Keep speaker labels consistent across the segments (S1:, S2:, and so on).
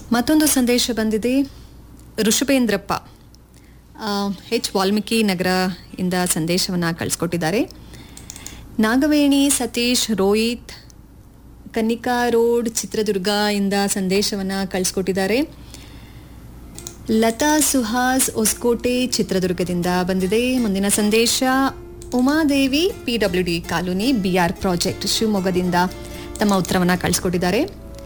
S1: ಮತ್ತೊಂದು ಸಂದೇಶ ಬಂದಿದೆ ಋಷಭೇಂದ್ರಪ್ಪ ಆ, ಎಚ್ ವಾಲ್ಮೀಕಿ ನಗರ ಇಂದ ಸಂದೇಶವನ್ನು ಕಳಿಸ್ಕೊಟ್ಟಿದ್ದಾರೆ ನಾಗವೇಣಿ ಸತೀಶ್ ರೋಹಿತ್ ಕನ್ನಿಕಾ ರೋಡ್ ಚಿತ್ರದುರ್ಗ ಇಂದ ಸಂದೇಶವನ್ನು ಕಳಿಸ್ಕೊಟ್ಟಿದ್ದಾರೆ ಲತಾ ಸುಹಾಸ್ ಹೊಸಕೋಟೆ ಚಿತ್ರದುರ್ಗದಿಂದ ಬಂದಿದೆ ಮುಂದಿನ ಸಂದೇಶ Umadevi P W D colony B R project ಶಿವಮೊಗ್ಗದಿಂದ ತಮ್ಮ ಉತ್ತರವನ್ನು ಕಳಿಸ್ಕೊಟ್ಟಿದ್ದಾರೆ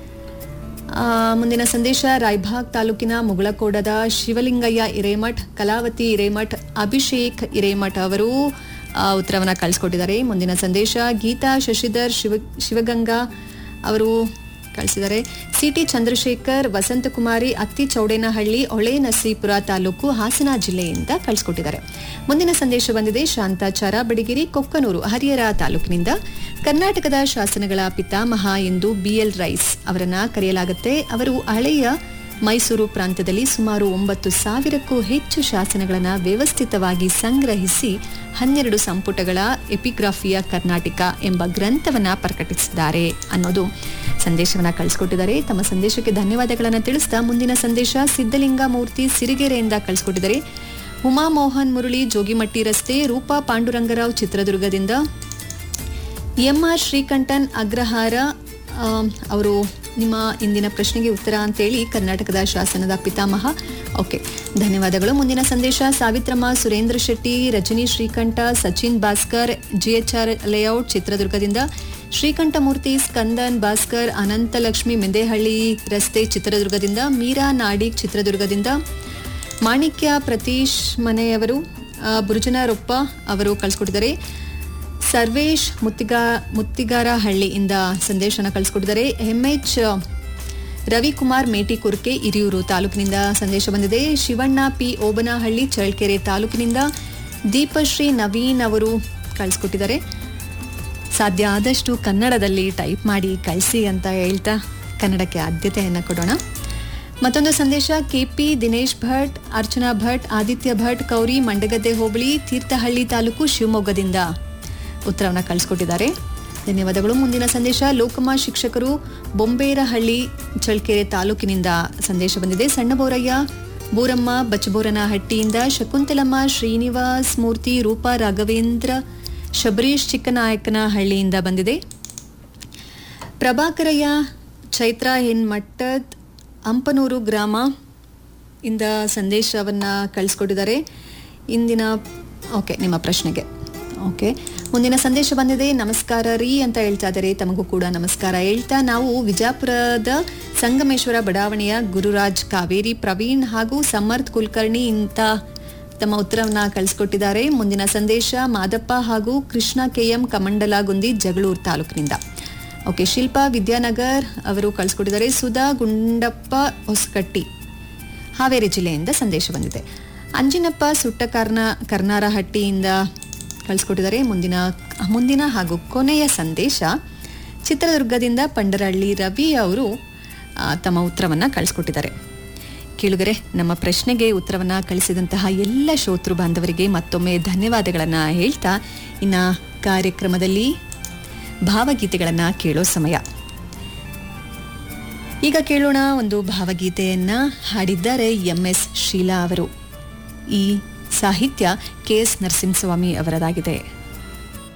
S1: ಆ, ಮುಂದಿನ ಸಂದೇಶ ರಾಯಭಾಗ್ ತಾಲೂಕಿನ ಮುಗಳಕೋಡದ ಶಿವಲಿಂಗಯ್ಯ ಹಿರೇಮಠ್ ಕಲಾವತಿ ಹಿರೇಮಠ್ ಅಭಿಷೇಕ್ ಹಿರೇಮಠ್ ಅವರು ಆ, ಉತ್ತರವನ್ನ ಕಳಿಸ್ಕೊಟ್ಟಿದ್ದಾರೆ ಮುಂದಿನ ಸಂದೇಶ ಗೀತಾ ಶಶಿಧರ್ ಶಿವ ಶಿವಗಂಗಾ ಅವರು ಕಳಿಸಿದ್ದಾರೆ ಸಿಟಿ ಚಂದ್ರಶೇಖರ್ ವಸಂತಕುಮಾರಿ ಅತ್ತಿ ಚೌಡೇನಹಳ್ಳಿ ಹೊಳೆ ನರಸೀಪುರ ತಾಲೂಕು ಹಾಸನ ಜಿಲ್ಲೆಯಿಂದ ಕಳಿಸ್ಕೊಟ್ಟಿದ್ದಾರೆ ಮುಂದಿನ ಸಂದೇಶ ಬಂದಿದೆ ಶಾಂತಾಚಾರ ಬಡಿಗೇರಿ ಕೊಕ್ಕನೂರು ಹರಿಹರ ತಾಲೂಕಿನಿಂದ ಕರ್ನಾಟಕದ ಶಾಸನಗಳ ಪಿತಾಮಹ ಎಂದು ಬಿಎಲ್ ರೈಸ್ ಅವರನ್ನ ಕರೆಯಲಾಗುತ್ತೆ ಅವರು ಹಳೆಯ ಮೈಸೂರು ಪ್ರಾಂತ್ಯದಲ್ಲಿ ಸುಮಾರು ಒಂಬತ್ತು ಸಾವಿರಕ್ಕೂ ಹೆಚ್ಚು ಶಾಸನಗಳನ್ನು ವ್ಯವಸ್ಥಿತವಾಗಿ ಸಂಗ್ರಹಿಸಿ ಹನ್ನೆರಡು ಸಂಪುಟಗಳ ಎಪಿಗ್ರಾಫಿಯ ಕರ್ನಾಟಕ ಎಂಬ ಗ್ರಂಥವನ್ನ ಪ್ರಕಟಿಸಿದ್ದಾರೆ ಅನ್ನೋದು ಸಂದೇಶವನ್ನ ಕಳಿಸ್ಕೊಟ್ಟಿದ್ದಾರೆ ತಮ್ಮ ಸಂದೇಶಕ್ಕೆ ಧನ್ಯವಾದಗಳನ್ನು ತಿಳಿಸ್ತಾ ಮುಂದಿನ ಸಂದೇಶ ಸಿದ್ದಲಿಂಗ ಮೂರ್ತಿ ಸಿರಿಗೆರೆಯಿಂದ ಕಳಿಸ್ಕೊಟ್ಟಿದ್ದಾರೆ ಉಮಾ ಮೋಹನ್ ಮುರಳಿ ಜೋಗಿಮಟ್ಟಿ ರಸ್ತೆ ರೂಪಾ ಪಾಂಡುರಂಗರಾವ್ ಚಿತ್ರದುರ್ಗದಿಂದ ಎಂಆರ್ ಶ್ರೀಕಂಠನ್ ಅಗ್ರಹಾರ ಆಮ್, ಅವರು ನಿಮ್ಮ ಇಂದಿನ ಪ್ರಶ್ನೆಗೆ ಉತ್ತರ ಅಂತೇಳಿ ಕರ್ನಾಟಕದ ಶಾಸನದ ಪಿತಾಮಹ ಓಕೆ ಧನ್ಯವಾದಗಳು ಮುಂದಿನ ಸಂದೇಶ ಸಾವಿತ್ರಮ್ಮ ಸುರೇಂದ್ರ ಶೆಟ್ಟಿ ರಜನಿ ಶ್ರೀಕಂಠ ಸಚಿನ್ ಭಾಸ್ಕರ್ ಜಿಎಚ್ಆರ್ ಲೇಔಟ್ ಚಿತ್ರದುರ್ಗದಿಂದ ಶ್ರೀಕಂಠಮೂರ್ತಿ ಸ್ಕಂದನ್ ಭಾಸ್ಕರ್ ಅನಂತಲಕ್ಷ್ಮಿ ಮೆಂದೇಹಳ್ಳಿ ರಸ್ತೆ ಚಿತ್ರದುರ್ಗದಿಂದ ಮೀರಾ ನಾಡಿಗ್ ಚಿತ್ರದುರ್ಗದಿಂದ ಮಾಣಿಕ್ಯ ಪ್ರತೀಶ್ ಮನೆಯವರು ಆ, ಬುರುಜನರೊಪ್ಪ ಅವರು ಕಳಿಸ್ಕೊಟ್ಟಿದ್ದಾರೆ ಸರ್ವೇಶ್ ಮುತ್ತಿಗಾ ಮುತ್ತಿಗಾರಹಳ್ಳಿಯಿಂದ ಸಂದೇಶನ ಕಳಿಸ್ಕೊಟ್ಟಿದ್ದಾರೆ ಎಂಎಚ್ ರವಿಕುಮಾರ್ ಮೇಟಿಕುರ್ಕೆ ಹಿರಿಯೂರು ತಾಲೂಕಿನಿಂದ ಸಂದೇಶ ಬಂದಿದೆ ಶಿವಣ್ಣ ಪಿ ಓಬನಹಳ್ಳಿ ಚಳ್ಳಕೆರೆ ತಾಲೂಕಿನಿಂದ ದೀಪಶ್ರೀ ನವೀನ್ ಅವರು ಕಳಿಸ್ಕೊಟ್ಟಿದ್ದಾರೆ ಸಾಧ್ಯ ಆದಷ್ಟು ಕನ್ನಡದಲ್ಲಿ ಟೈಪ್ ಮಾಡಿ ಕಳಿಸಿ ಅಂತ ಹೇಳ್ತಾ ಕನ್ನಡಕ್ಕೆ ಆದ್ಯತೆಯನ್ನು ಕೊಡೋಣ ಮತ್ತೊಂದು ಸಂದೇಶ ಕೆಪಿ ದಿನೇಶ್ ಭಟ್ ಅರ್ಚನಾ ಭಟ್ ಆದಿತ್ಯ ಭಟ್ ಕೌರಿ ಮಂಡಗದ್ದೆ ಹೋಬಳಿ ತೀರ್ಥಹಳ್ಳಿ ತಾಲೂಕು ಶಿವಮೊಗ್ಗದಿಂದ ಉತ್ತರವನ್ನು ಕಳಿಸ್ಕೊಟ್ಟಿದ್ದಾರೆ ಧನ್ಯವಾದಗಳು ಮುಂದಿನ ಸಂದೇಶ ಲೋಕಮ ಶಿಕ್ಷಕರು ಬೊಂಬೇರಹಳ್ಳಿ ಚಳ್ಳಕೆರೆ ತಾಲೂಕಿನಿಂದ ಸಂದೇಶ ಬಂದಿದೆ ಸಣ್ಣ ಬೋರಯ್ಯ ಬೋರಮ್ಮ ಬಚ್ಚಬೋರನಹಟ್ಟಿಯಿಂದ ಶಕುಂತಲಮ್ಮ ಶ್ರೀನಿವಾಸ್ ಮೂರ್ತಿ ರೂಪಾ ರಾಘವೇಂದ್ರ ಶಬರೀಶ್ ಚಿಕ್ಕನಾಯಕನಹಳ್ಳಿಯಿಂದ ಬಂದಿದೆ ಪ್ರಭಾಕರಯ್ಯ ಚೈತ್ರ ಹೆಣ್ಮಟ್ಟದ್ ಅಂಪನೂರು ಗ್ರಾಮ ಇಂದ ಸಂದೇಶವನ್ನ ಕಳಿಸ್ಕೊಟ್ಟಿದ್ದಾರೆ ಇಂದಿನ ಓಕೆ ನಿಮ್ಮ ಪ್ರಶ್ನೆಗೆ ಓಕೆ ಮುಂದಿನ ಸಂದೇಶ ಬಂದಿದೆ ನಮಸ್ಕಾರ ರೀ ಅಂತ ಹೇಳ್ತಾ ಇದ್ದಾರೆ ತಮಗೂ ಕೂಡ ನಮಸ್ಕಾರ ಹೇಳ್ತಾ ನಾವು ವಿಜಾಪುರದ ಸಂಗಮೇಶ್ವರ ಬಡಾವಣೆಯ ಗುರುರಾಜ್ ಕಾವೇರಿ ಪ್ರವೀಣ್ ಹಾಗೂ ಸಮರ್ಥ್ ಕುಲಕರ್ಣಿ ಇಂತ ತಮ್ಮ ಉತ್ತರವನ್ನ ಕಳಿಸ್ಕೊಟ್ಟಿದ್ದಾರೆ ಮುಂದಿನ ಸಂದೇಶ ಮಾದಪ್ಪ ಹಾಗೂ ಕೃಷ್ಣ ಕೆಎಂ ಕಮಂಡಲಗುಂದಿ ಜಗಳೂರು ತಾಲೂಕಿನಿಂದ ಓಕೆ ಶಿಲ್ಪಾ ವಿದ್ಯಾನಗರ್ ಅವರು ಕಳಿಸ್ಕೊಟ್ಟಿದ್ದಾರೆ ಸುಧಾ ಗುಂಡಪ್ಪ ಹೊಸಕಟ್ಟಿ ಹಾವೇರಿ ಜಿಲ್ಲೆಯಿಂದ ಸಂದೇಶ ಬಂದಿದೆ ಅಂಜಿನಪ್ಪ ಸುಟ್ಟ ಕರ್ನ ಕರ್ನಾರಹಟ್ಟಿಯಿಂದ ಕಳಿಸ್ಕೊಟ್ಟಿದ್ದಾರೆ ಮುಂದಿನ ಮುಂದಿನ ಹಾಗೂ ಕೊನೆಯ ಸಂದೇಶ ಚಿತ್ರದುರ್ಗದಿಂದ ಪಂಡರಹಳ್ಳಿ ರವಿ ಅವರು ಆ, ತಮ್ಮ ಉತ್ತರವನ್ನು ಕಳಿಸ್ಕೊಟ್ಟಿದ್ದಾರೆ ಕೇಳುಗರೆ ನಮ್ಮ ಪ್ರಶ್ನೆಗೆ ಉತ್ತರವನ್ನು ಕಳಿಸಿದಂತಹ ಎಲ್ಲ ಶ್ರೋತೃ ಬಾಂಧವರಿಗೆ ಮತ್ತೊಮ್ಮೆ ಧನ್ಯವಾದಗಳನ್ನು ಹೇಳ್ತಾ ಇನ್ನ ಕಾರ್ಯಕ್ರಮದಲ್ಲಿ ಭಾವಗೀತೆಗಳನ್ನು ಕೇಳೋ ಸಮಯ ಈಗ ಕೇಳೋಣ ಒಂದು ಭಾವಗೀತೆಯನ್ನ ಹಾಡಿದ್ದಾರೆ ಎಂ ಎಸ್ ಶೀಲಾ ಅವರು ಈ ಸಾಹಿತ್ಯ ಕೆ ಎಸ್ ನರಸಿಂಹಸ್ವಾಮಿ ಅವರದಾಗಿದೆ